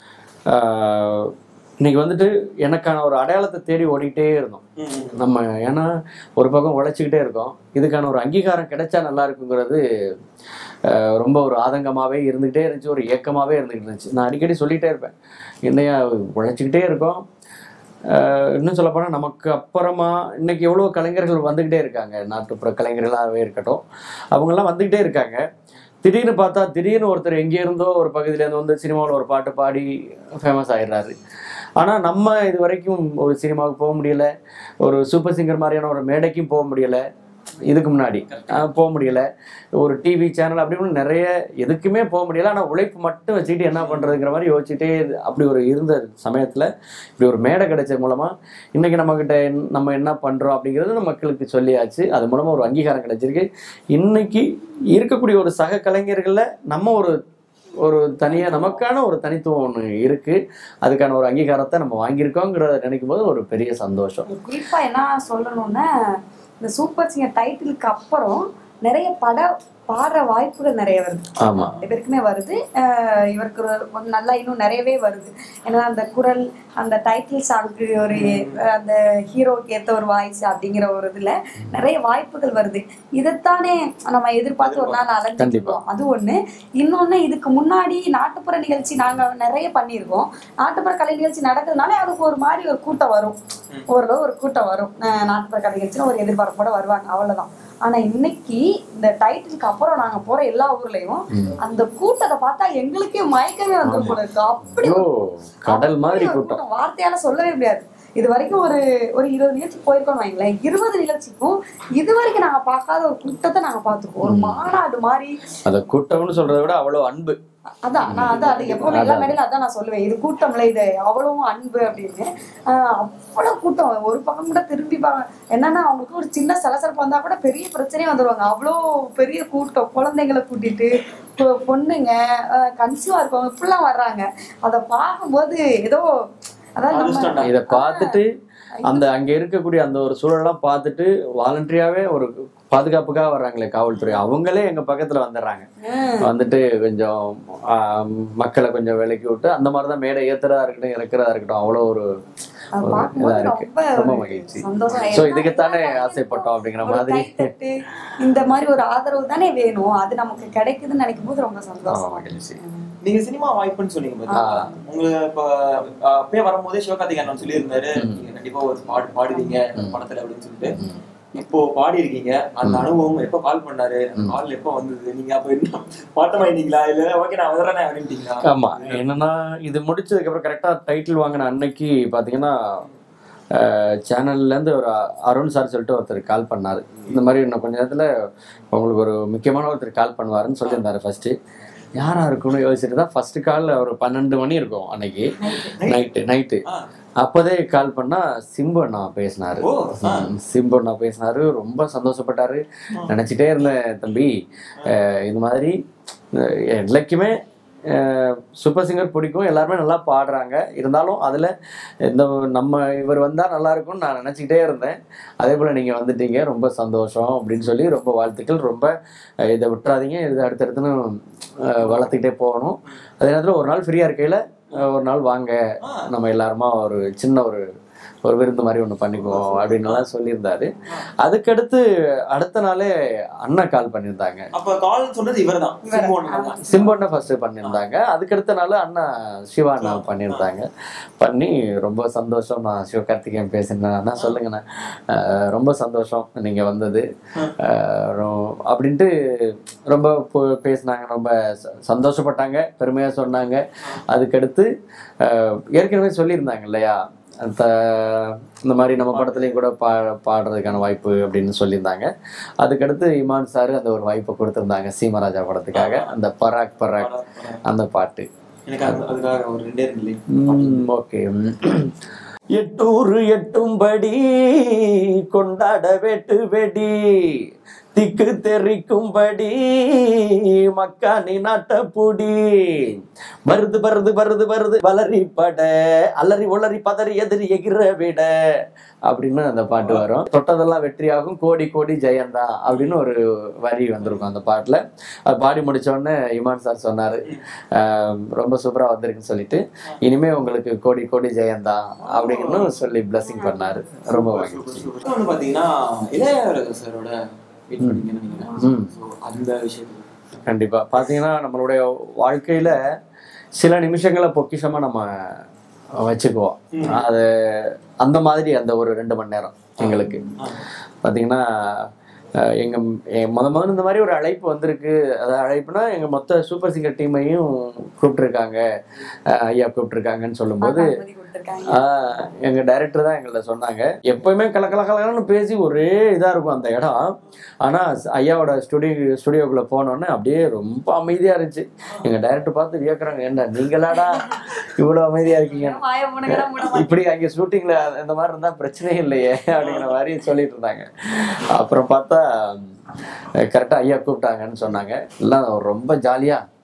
ஆஹ், இன்னைக்கு வந்துட்டு எனக்கான ஒரு அடையாளத்தை தேடி ஓடிக்கிட்டே இருந்தோம் நம்ம ஏன்னா ஒரு பக்கம் உழைச்சிக்கிட்டே இருக்கோம் இதுக்கான ஒரு அங்கீகாரம் கிடைச்சா நல்லா இருக்குங்கிறது ஆஹ், ரொம்ப ஒரு ஆதங்கமாகவே இருந்துகிட்டே இருந்துச்சு ஒரு ஏக்கமாகவே இருந்துகிட்டு இருந்துச்சு நான் அடிக்கடி சொல்லிகிட்டே இருப்பேன் என்னையா உழைச்சிக்கிட்டே இருக்கோம் ஆஹ், இன்னும் சொல்லப்போனால் நமக்கு அப்புறமா இன்னைக்கு எவ்வளோ கலைஞர்கள் வந்துக்கிட்டே இருக்காங்க நாட்டுப்புற கலைஞர்களாகவே இருக்கட்டும் அவங்கெல்லாம் வந்துக்கிட்டே இருக்காங்க திடீர்னு பார்த்தா திடீர்னு ஒருத்தர் எங்கே இருந்தோ ஒரு பகுதியிலேருந்து வந்து சினிமாவில் ஒரு பாட்டு பாடி ஃபேமஸ் ஆயிடுறாரு ஆனால் நம்ம இது வரைக்கும் ஒரு சினிமாவுக்கு போக முடியல ஒரு சூப்பர் சிங்கர் மாதிரியான ஒரு மேடைக்கும் போக முடியல இதுக்கு முன்னாடி ஆஹ் போக முடியல ஒரு டிவி சேனல் அப்படி இப்படின்னு நிறைய எதுக்குமே போக முடியல ஆனால் உழைப்பு மட்டும் வச்சுக்கிட்டு என்ன பண்ணுறதுங்கிற மாதிரி யோசிச்சுட்டே அப்படி ஒரு இருந்த சமயத்தில் இப்படி ஒரு மேடை கிடைச்சது மூலமாக இன்றைக்கி நம்மக்கிட்ட நம்ம என்ன பண்ணுறோம் அப்படிங்கிறது நம்ம மக்களுக்கு சொல்லியாச்சு அது மூலமாக ஒரு அங்கீகாரம் கிடைச்சிருக்கு இன்னைக்கு இருக்கக்கூடிய ஒரு சக கலைஞர்களில் நம்ம ஒரு ஒரு தனியா நமக்கான ஒரு தனித்துவம் ஒன்று இருக்கு அதுக்கான ஒரு அங்கீகாரத்தை நம்ம வாங்கியிருக்கோங்கிறத நினைக்கும் போது ஒரு பெரிய சந்தோஷம் குறிப்பா என்ன சொல்லணும்னா இந்த சூப்பர் சிங்கர் டைட்டிலுக்கு அப்புறம் நிறைய பட பாடுற வாய்ப்புகள் நிறைய வருது ஆமா ரெண்டு பேருக்குமே வருது அஹ் இவருக்கு ஒரு- கொஞ்சம் நல்லா இன்னும் நிறையவே வருது ஏன்னா அந்த குரல் அந்த டைட்டில் சாங்க்கு ஒரு அஹ் அந்த ஹீரோவுக்கு ஏத்த ஒரு வாய்ஸ் அப்படிங்கிற ஒரு இதுல நிறைய வாய்ப்புகள் வருது இதைத்தானே நம்ம எதிர்பார்த்து ஒரு நாள் அலைஞ்சிருக்கோம் அது ஒண்ணு இன்னொன்னு இதுக்கு முன்னாடி நாட்டுப்புற நிகழ்ச்சி நாங்க நிறைய பண்ணியிருக்கோம் நாட்டுப்புற கலை நிகழ்ச்சி நடக்கிறதுனால அதுக்கு ஒரு மாதிரி ஒரு கூட்டம் வரும் ஓரளவு ஒரு கூட்டம் வரும் அஹ் நாட்டுப்புற கலை நிகழ்ச்சியில் ஒரு எதிர்பார்ப்போட வருவாங்க அவ்வளவுதான் ஆனா இன்னைக்கு இந்த டைட்டிலுக்கு அப்புறம் நாங்க போற எல்லா ஊர்லயும் அந்த கூட்டத்தை பார்த்தா எங்களுக்கே மயக்கமே வந்துரும் போல இருக்கு அப்படி ஐயோ ஒரு- கடல் மாதிரி அப்படி ஒரு கூட்டம் வார்த்தையால சொல்லவே முடியாது இது வரைக்கும் ஒரு ஒரு இருபது நிகழ்ச்சி போயிருக்கோம்னு வைங்களேன் இருபது நிகழ்ச்சிக்கும் இது வரைக்கும் நாங்க பார்க்காத ஒரு கூட்டத்தை நாங்க பார்த்துருக்கோம் ஒரு மாநாடு மாதிரி அந்த கூட்டம்னு சொல்றதை விட அவ்வளவு அன்பு அதான் நான் அதான் அது எப்பவுமே எல்லா மேடையில அதான் நான் சொல்லுவேன் இது கூட்டம்ல இது அவ்வளவும் அன்பு அப்படின்னு ஆஹ் அவ்வளவு கூட்டம் ஒரு பக்கம் கூட திரும்பி பாங்க என்னன்னா அவங்களுக்கு ஒரு சின்ன சலசலப்பு வந்தா கூட பெரிய பிரச்சனையே வந்துருவாங்க அவ்வளோ பெரிய கூட்டம் குழந்தைங்களை கூட்டிட்டு பொ- பொண்ணுங்க கன்சியூவா இருக்கவங்க இப்படிலாம் வர்றாங்க அதை பார்க்கும்போது ஏதோ அதான் நம்ம அதிர்ஷ்டம்டா. இதை பார்த்துட்டு அந்த அங்க இருக்கக்கூடிய அந்த ஒரு சூழலாம் பார்த்துட்டு வாலண்டரியாவே ஒரு பாதுகாப்புக்காக வர்றாங்களே காவல்துறை அவங்களே எங்க பக்கத்துல வந்துடுறாங்க வந்துட்டு கொஞ்சம் ஆம், மக்களை கொஞ்சம் விலக்கி விட்டு அந்த மாதிரி தான் மேடை ஏத்துறதா இருக்கட்டும் இறக்குறதா இருக்கட்டும் அவ்வளோ ஒரு அதை ஒரு பார்க்கும்போது இதா இருக்கு ரொம்ப ரொம்ப ஒரு மகிழ்ச்சி சந்தோஷம் ஸோ ஏன்னா இதுக்குத்தானே எல்லா ஆசைப்பட்டோம் அப்படிங்கிற ஒரு மாதிரி கைத்தட்டு, இந்த மாதிரி ஒரு ஆதரவு தானே வேணும் அது நமக்கு கிடைக்குதுன்னு நினைக்கும் போது ரொம்ப ஆமா, சந்தோஷம் மகிழ்ச்சி நீங்க சினிமா வாய்ப்புன்னு சொன்னீங்க பாத்தீங்களா உங்களுக்கு இப்ப அஹ், அப்பயே வரும்போதே சிவகார்த்திகேயன் சொல்லியிருந்தாரு நீங்க கண்டிப்பா ஒரு பாட்டு பாடுவீங்க படத்துல அப்படின்னு சொல்லிட்டு இப்போ பாடி இருக்கீங்க அந்த அனுபவம் எப்ப கால் பண்ணாரு கால் எப்ப வந்தது நீங்க அப்ப என்ன பாட்டமாயிட்டீங்களா இல்ல ஓகே நான் வந்துடுறேன் அப்படின்ட்டீங்களா ஆமா என்னன்னா இது முடிச்சதுக்கு அப்புறம் கரெக்டா டைட்டில் வாங்கின அன்னைக்கு பாத்தீங்கன்னா சேனல்ல இருந்து ஒரு அ- அருண் சார் சொல்லிட்டு ஒருத்தர் கால் பண்ணாரு இந்த மாதிரி இன்னும் கொஞ்ச நேரத்துல உங்களுக்கு ஒரு முக்கியமான ஒருத்தர் கால் பண்ணுவாருன்னு சொல்லியிருந்தாரு ஃபர்ஸ்ட் யாரா இருக்கும்னு யோசிச்சுட்டு தான் ஃபர்ஸ்ட் கால் ஒரு பன்னெண்டு மணி இருக்கும் அன்னைக்கு நைட்டு நைட்டு ஆ. அப்போதே கால் பண்ணா சிம்பு அண்ணா பேசினாரு ஓ, ஆ. ம், சிம்பு அண்ணா பேசினாரு ரொம்ப சந்தோஷப்பட்டாரு நினைச்சிட்டே இருந்தேன் தம்பி அஹ் இது மாதிரி அஹ் எல்லாருக்குமே சூப்பர் சிங்கர் பிடிக்கும் எல்லாருமே நல்லா பாடுறாங்க இருந்தாலும் அதில் இந்த நம்ம இவர் வந்தால் நல்லா இருக்கும்னு நான் நினச்சிக்கிட்டே இருந்தேன் அதே போல் நீங்கள் வந்துட்டீங்க ரொம்ப சந்தோஷம் அப்படின்னு சொல்லி ரொம்ப வாழ்த்துக்கள் ரொம்ப அஹ் இதை விட்டுறாதீங்க இது அடுத்தடுத்துன்னு அஹ் வளர்த்துக்கிட்டே போகணும் அதே நேரத்தில் ஒரு நாள் ஃப்ரீயாக இருக்கையில் ஒரு நாள் வாங்க நம்ம எல்லாருமா ஒரு சின்ன ஒரு ஒரு விருந்து மாதிரி ஒன்று பண்ணிக்குவோம் அப்படின்னுலாம் சொல்லியிருந்தாரு அதுக்கடுத்து அடுத்த நாளே அண்ணா கால் பண்ணியிருந்தாங்க அப்ப கால் சொன்னது இவர்தான் சிம்பு தான் சிம்பண்ணா ஃபர்ஸ்ட் பண்ணியிருந்தாங்க அதுக்கடுத்த நாள் அண்ணா சிவா அண்ணா பண்ணியிருந்தாங்க பண்ணி ரொம்ப சந்தோஷம் நான் சிவகார்த்திகேயன் பேசினேன் அண்ணா சொல்லுங்கண்ணா அஹ் ரொம்ப சந்தோஷம் நீங்கள் வந்தது அஹ் ரொ- அப்படின்ட்டு ரொம்ப பு- பேசினாங்க ரொம்ப ச- சந்தோஷப்பட்டாங்க பெருமையாக சொன்னாங்க அதுக்கடுத்து அஹ் ஏற்கனவே சொல்லியிருந்தாங்க இல்லையா அந்த இந்த மாதிரி நம்ம படத்துலையும் கூட பா பாடுறதுக்கான வாய்ப்பு அப்படின்னு சொல்லியிருந்தாங்க அதுக்கடுத்து இமான் சார் அந்த ஒரு வாய்ப்பை கொடுத்துருந்தாங்க சீமராஜா படத்துக்காக அந்த பராக் பராக் அந்த பாட்டு எனக்கு அது- அதுக்காக ஒரு ரெண்டே ரெண்டு line. ஓகே எட்டூர் எட்டும்படி கொண்டாட வெட்டு வெடி திக்கு தெரிக்கும்படி மக்கானி நாட்டப்புடி வருது வருது வருது வருது வளரி பட அலறி உளறி பதறி எதிரி எகிற விட அப்படின்னு அந்த பாட்டு வரும் தொட்டதெல்லாம் வெற்றியாகும் கோடி கோடி ஜெயந்தா அப்படின்னு ஒரு வரி வந்திருக்கும் அந்த பாட்டுல அது பாடி முடிச்ச உடனே இமான் சார் சொன்னாரு ஆஹ் ரொம்ப சூப்பரா வந்திருக்குன்னு சொல்லிட்டு இனிமே உங்களுக்கு கோடி கோடி ஜெயந்தா அப்படின்னு சொல்லி பிளஸிங் பண்ணாரு ரொம்ப மகிழ்ச்சி அடுத்து வந்து பாத்தீங்கன்னா இளையராஜா சாரோட மீட் பண்ணீங்கன்னு நினைக்கிறேன் ம். So, அந்த விஷயத்துல கண்டிப்பா பாத்தீங்கன்னா நம்மளுடைய வாழ்க்கையில சில நிமிஷங்களை பொக்கிஷமா நம்ம வச்சுக்குவோம் அது அந்த மாதிரி அந்த ஒரு ரெண்டு மணி நேரம் எங்களுக்கு பாத்தீங்கன்னா அஹ், எங்க எ- முத முதல்ல இந்த மாதிரி ஒரு அழைப்பு வந்திருக்கு அது அழைப்புனா எங்க மொத்த சூப்பர் சிங்கர் டீமையும் கூப்பிட்டுருக்காங்க அஹ், ஐயா கூப்பிட்டுருக்காங்கன்னு சொல்லும்போது அனுமதி கொடுத்திருக்காங்க ஆஹ் எங்க டைரக்டர் தான் எங்கள்ட்ட சொன்னாங்க எப்பவுமே கல கல கலன்னு பேசி ஒரே இதா இருக்கும் அந்த இடம் ஆனா ஸ்- ஐயாவோட ஸ்டுடியோ ஸ்டுடியோக்குள்ள போனோடனே அப்படியே ரொம்ப அமைதியா இருந்துச்சு எங்க டைரக்டர் பார்த்து வியக்குறாங்க ஏன்டா நீங்களாடா இவ்வளவு அமைதியா இருக்கீங்க வாய மூடுங்கடா, மூட மாட்டேன். இப்படி அங்க ஷூட்டிங்ல இந்த மாதிரி இருந்தா பிரச்சனையே இல்லையே அப்படிங்கிற மாதிரி சொல்லிட்டு இருந்தாங்க அப்புறம் பார்த்தா கரெக்டா ஐயா கூப்பிட்டாங்கன்னு சொன்னாங்க எல்லாம் ரொம்ப ஜாலியா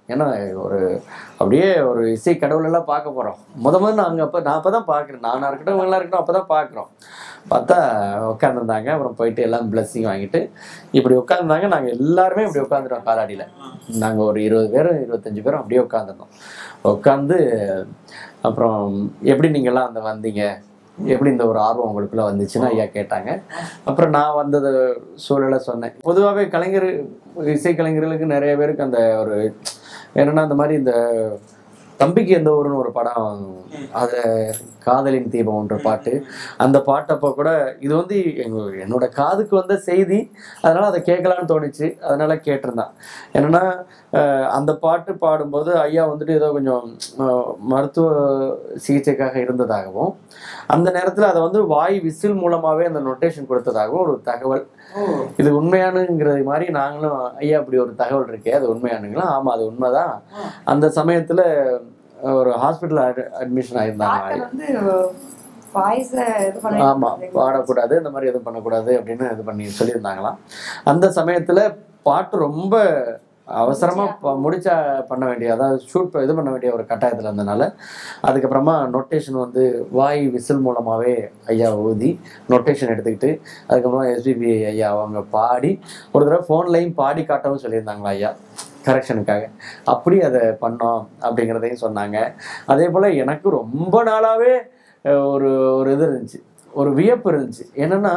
ஏன்னா ஒரு அப்படியே ஒரு இசை கடவுள் எல்லாம் பார்க்க போகிறோம் முத முதல்ல நாங்கள் அப்போ நான் அப்போ தான் பார்க்குறேன் நானாக இருக்கட்டும் இவங்களாம் இருக்கட்டும் அப்போ தான் பார்க்குறோம் பார்த்தா உட்காந்துருந்தாங்க அப்புறம் போயிட்டு எல்லாம் பிளஸ்ஸிங் வாங்கிட்டு இப்படி உட்காந்துருந்தாங்க நாங்கள் எல்லாருமே இப்படி உட்காந்துருவோம் காலாடியில் நாங்கள் ஒரு இருபது பேர் இருபத்தஞ்சு பேரும் அப்படியே உட்காந்துருந்தோம் உட்காந்து அப்புறம் எப்படி நீங்கள்லாம் அந்த வந்தீங்க எப்படி இந்த ஒரு ஆர்வம் உங்களுக்குள்ள வந்துச்சுன்னு ஐயா கேட்டாங்க அப்புறம் நான் வந்தது சூழலை சொன்னேன் பொதுவாகவே கலைஞர் இசை கலைஞர்களுக்கு நிறைய பேருக்கு அந்த ஒரு என்னன்னா அந்த மாதிரி இந்த தம்பிக்கு எந்த ஊருன்னு ஒரு படம் அதை காதலின் தீபம்ன்ற பாட்டு அந்த பாட்டப்போ கூட இது வந்து எங்க என்னோட காதுக்கு வந்த செய்தி அதனால அதை கேட்கலான்னு தோணுச்சு அதனால கேட்டிருந்தேன் என்னன்னா அஹ், அந்த பாட்டு பாடும்போது ஐயா வந்துட்டு ஏதோ கொஞ்சம் அஹ், மருத்துவ சிகிச்சைக்காக இருந்ததாகவும் அந்த நேரத்தில் அதை வந்து வாய் விசில் மூலமாகவே அந்த நொட்டேஷன் கொடுத்ததாகவும் ஒரு தகவல் இது உண்மையானுங்கிறது மாதிரி நாங்களும் ஐயா அப்படி ஒரு தகவல் இருக்கே அது உண்மையானுங்களா ஆமாம் அது உண்மைதான் அந்த சமயத்தில் ஒரு ஹாஸ்பிட்டல் அட்மிஷன் ஆயிருந்தாங்க பாட்டை வந்து வாய்ஸ் இது பண்ண ஆமா பாடக்கூடாது இந்த மாதிரி எதுவும் பண்ணக்கூடாது அப்படின்னு இது பண்ணி சொல்லியிருந்தாங்களாம் அந்த சமயத்துல பாட்டு ரொம்ப அவசரமா ப- முடிச்சா பண்ண வேண்டிய அதாவது ஷூட் இது பண்ண வேண்டிய ஒரு கட்டாயத்துல இருந்தனால அதுக்கப்புறமா நொட்டேஷன் வந்து வாய் விசில் மூலமாவே ஐயா ஊதி நொட்டேஷன் எடுத்துக்கிட்டு அதுக்கப்புறமா எஸ்பிபி ஐயா அவங்க பாடி ஒரு தடவை ஃபோன்லையும் பாடி காட்டவும் சொல்லியிருந்தாங்களா ஐயா கரெக்ஷனுக்காக அப்படி அதை பண்ணோம் அப்படிங்கிறதையும் சொன்னாங்க அதே போல் எனக்கு ரொம்ப நாளாகவே ஒரு ஒரு இது இருந்துச்சு ஒரு வியப்பு இருந்துச்சு என்னன்னா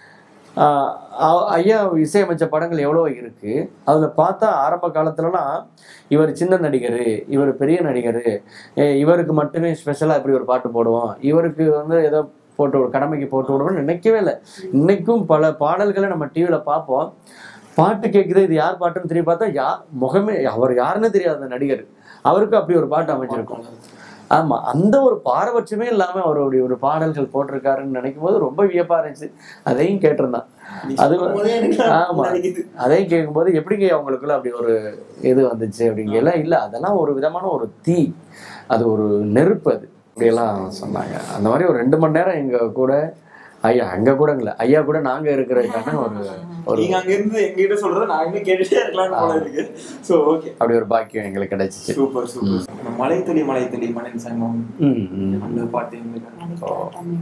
ஆஹ் அ- ஐயா இசையமைச்ச படங்கள் எவ்வளோ இருக்கு அதில் பார்த்தா ஆரம்ப காலத்துலலாம் இவர் சின்ன நடிகர் இவர் பெரிய நடிகர் இவருக்கு மட்டுமே ஸ்பெஷலாக இப்படி ஒரு பாட்டு போடுவோம் இவருக்கு வந்து ஏதோ போட்டு விடு- கடமைக்கு போட்டு விடுவோம்னு நினைக்கவே இல்லை இன்னைக்கும் பல பாடல்களை நம்ம டிவியில் பார்ப்போம் பாட்டு கேட்குது இது யார் பாட்டுன்னு திரும்பி பார்த்தா யா முகமே அவர் யாருன்னு தெரியாத அந்த நடிகர் அவருக்கு அப்படி ஒரு பாட்டு அமைஞ்சிருக்கும் ஆமா அந்த ஒரு பாரபட்சமே இல்லாம அவருடைய ஒரு பாடல்கள் போட்டிருக்காருன்னு நினைக்கும் போது ரொம்ப வியப்பா இருந்துச்சு அதையும் கேட்டிருந்தான் அது ஆமா அதையும் கேட்கும்போது எப்படிங்க அவங்களுக்குள்ள அப்படி ஒரு இது வந்துச்சு அப்படிங்கல இல்ல அதெல்லாம் ஒரு விதமான ஒரு தீ அது ஒரு நெருப்பு அது அப்படியெல்லாம் சொன்னாங்க அந்த மாதிரி ஒரு ரெண்டு மணி நேரம் எங்க கூட ஐயா அங்க கூட இல்ல ஐயா கூட நாங்க இருக்கிறதுக்கான ஒரு ஒரு நீங்க அங்க இருந்து எங்ககிட்ட சொல்றத நான் இன்னும் கேட்டுட்டே இருக்கலாம்னு போல இருக்கு சோ ஓகே அப்படி ஒரு பாக்கியம் எங்களுக்கு கிடைச்சிச்சு சூப்பர் சூப்பர் மலை துளி மலை துளி மணன் சங்கம் ம் ம் அந்த பாட்டு எங்களுக்கு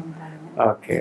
ஓகே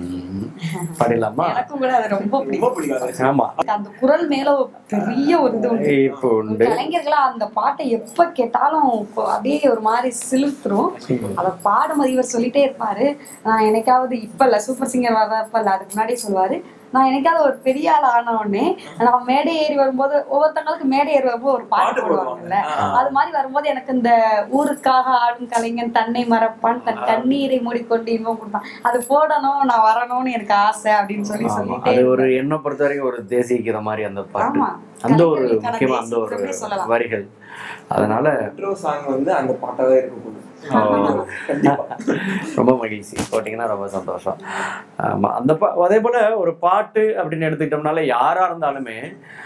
பாடிடலாமா எனக்கும் கூட அது ரொம்ப பிடிக்கும் ரொம்ப பிடிக்காது ஆமா அந்த குரல் மேல ஒரு பெரிய ஒரு இது உண்டு இப்போ உண்டு கலைஞர்களா அந்த பாட்டை எப்ப கேட்டாலும் கொ- அப்படியே ஒரு மாதிரி சிலுத்துரும் அத பாடும்போது இவர் சொல்லிட்டே இருப்பாரு நான் என்னைக்காவது இப்ப இல்ல சூப்பர் சிங்கர் வர்றப்ப இல்ல அதுக்கு முன்னாடியே சொல்லுவாரு நான் என்னைக்காவது ஒரு பெரிய ஆள் ஆன உடனே நான் மேடை ஏறி வரும்போது ஒவ்வொருத்தங்களுக்கு மேடை ஏறி வரும்போது ஒரு பாட்டு பாட்டு போடுவாங்கல்ல போடுவாங்க. ஆ. அது மாதிரி வரும்போது எனக்கு இந்த ஊருக்காக ஆடும் கலைஞன் தன்னை மறப்பான் தன் கண்ணீரை மூடிக்கொண்டு இன்பம் கொடுப்பான் அது போடணும் நான் வரணும்னு எனக்கு ஆசை அப்படின்னு சொல்லி ஆமா. சொல்லிட்டே அது ஒரு என்னை பொறுத்த வரைக்கும் ஒரு தேசிய கீதம் மாதிரி அந்த பாட்டு ஆமா அந்த ஒரு கலைஞர்களுக்கான முக்கியமா அந்த ஒரு தேசிய கீதம்னே சொல்லலாம். வரிகள் அதனால இன்ட்ரோ சாங் வந்து அந்த பாட்டாவே இருக்க போகுது ஓ, கண்டிப்பா ரொம்ப மகிழ்ச்சி போட்டிங்கன்னா ரொம்ப சந்தோஷம் ஆமா அந்த பா அதே போல ஒரு பாட்டு அப்படின்னு எடுத்துக்கிட்டோம்னால யாரா இருந்தாலுமே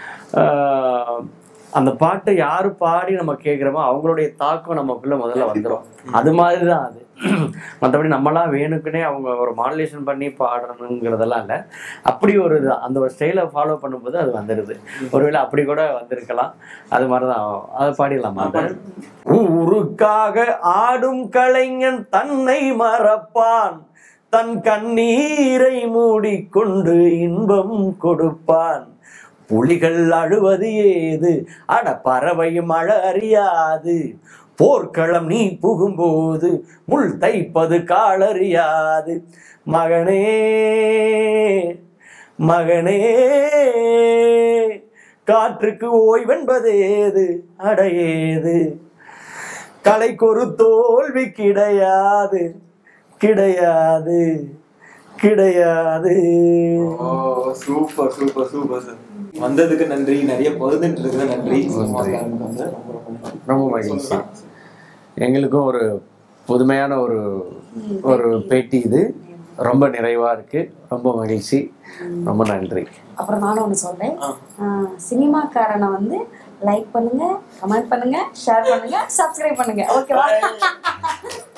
ஆஹ், அந்த பாட்டை யாரு பாடி நம்ம கேட்குறோமோ அவங்களுடைய தாக்கம் நமக்குள்ள முதல்ல வந்துடும் அது மாதிரி தான் அது மற்றபடி நம்மளாம் வேணுக்குனே அவங்க ஒரு மாடுலேஷன் பண்ணி பாடணுங்கிறதெல்லாம் இல்லை அப்படி ஒரு இது அந்த ஒரு ஸ்டைலை ஃபாலோ பண்ணும்போது அது வந்துடுது ஒருவேளை அப்படி கூட வந்திருக்கலாம் அது மாதிரி தான் அதை பாடிடலாமா அதை? ஊருக்காக ஆடும் கலைஞன் தன்னை மறப்பான் தன் கண்ணீரை மூடிக்கொண்டு இன்பம் கொடுப்பான் புலிகள் அழுவது ஏது அட பறவையும் அழ அறியாது போர்க்களம் நீ புகும்போது முள் தைப்பது காலறியாது மகனே மகனே காற்றுக்கு ஓய்வென்பதேது அடையேது கலைக்கொரு தோல்வி கிடையாது கிடையாது கிடையாது ஓ சூப்பர் சூப்பர் சூப்பர் சார் வந்ததுக்கு நன்றி நிறைய பகிர்ந்துட்டு இருக்குது நன்றி நன்றி. வந்து ரொம்ப ரொம்ப நன்றி. ரொம்ப மகிழ்ச்சி எங்களுக்கும் ஒரு புதுமையான ஒரு ஒரு பேட்டி இது ரொம்ப நிறைவா இருக்கு ரொம்ப மகிழ்ச்சி ரொம்ப நன்றி அப்புறம் நானும் ஒன்று சொல்றேன் ஆ. ஆஹ் சினிமாக்காரனை வந்து லைக் பண்ணுங்க கமெண்ட் பண்ணுங்க ஷேர் பண்ணுங்க சப்ஸ்கிரைப் பண்ணுங்க ஓகேவா